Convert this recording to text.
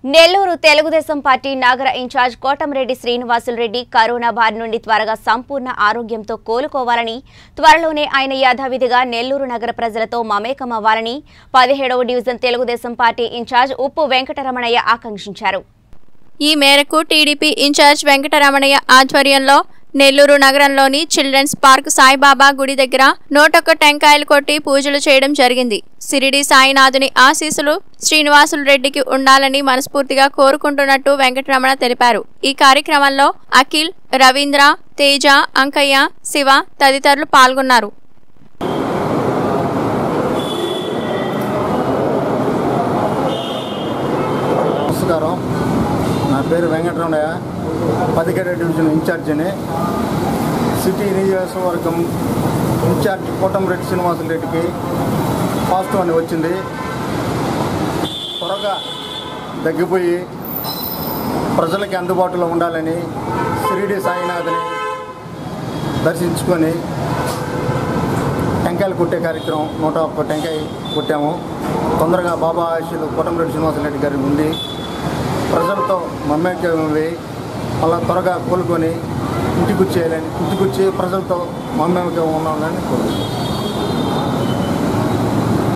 Nellore Telugu Desam party నగర incharge Kotamreddy Srinivasulu Reddy corona బారి నుండి త్వరగా సంపూర్ణ ఆరోగ్యంతో కోలుకోవాలని త్వరలోనే ఆయన యథావిధిగా నెల్లూరు నగర ప్రజలతో మమేకమవ్వాలని పదిహేడవ డివిజన్ తెలుగుదేశం పార్టీ ఇన్ఛార్జ్ ఉప్పు వెంకటరమణయ్య ఆకాంక్షించారు ఈ మేరకు టీడీపీ ఇన్ఛార్జ్ వెంకటరమణయ్య ఆధ్వర్యంలో నెల్లూరు నగరంలోని చిల్డ్రన్స్ పార్క్ సాయిబాబా గుడి దగ్గర నూటొక్క టెంకాయలు కొట్టి పూజలు చేయడం జరిగింది సిరిడి సాయినాథుని ఆశీస్సులు శ్రీనివాసులు రెడ్డికి ఉండాలని మనస్ఫూర్తిగా కోరుకుంటున్నట్టు వెంకటరమణ తెలిపారు ఈ కార్యక్రమంలో అఖిల్ రవీంద్ర తేజ అంకయ్య శివ తదితరులు పాల్గొన్నారు నమస్కారం నా పేరు వెంకటరమణయ్య పదిహేడు డివిజన్ ఇన్ఛార్జిని సిటీ నియోజకవర్గం ఇన్ఛార్జ్ కోటంరెడ్డి శ్రీనివాసులు రెడ్డికి పాజిటివ్ అని వచ్చింది త్వరగా తగ్గిపోయి ప్రజలకి అందుబాటులో ఉండాలని షిరిడి సాయినాథ్ని దర్శించుకొని టెంకాయలు కొట్టే కార్యక్రమం నూట ఒక్క టెంకాయ కొట్టాము తొందరగా బాబా ఆశీలు కోటంరెడ్డి శ్రీనివాసరెడ్డి గారి ఉంది ప్రజలతో మమ్మేకమై మళ్ళా త్వరగా కోలుకొని ఇంటికి వచ్చేయాలని ఇంటికి వచ్చి ప్రజలతో మమ్మేకం ఉండాలని కోరుకుంటున్నాను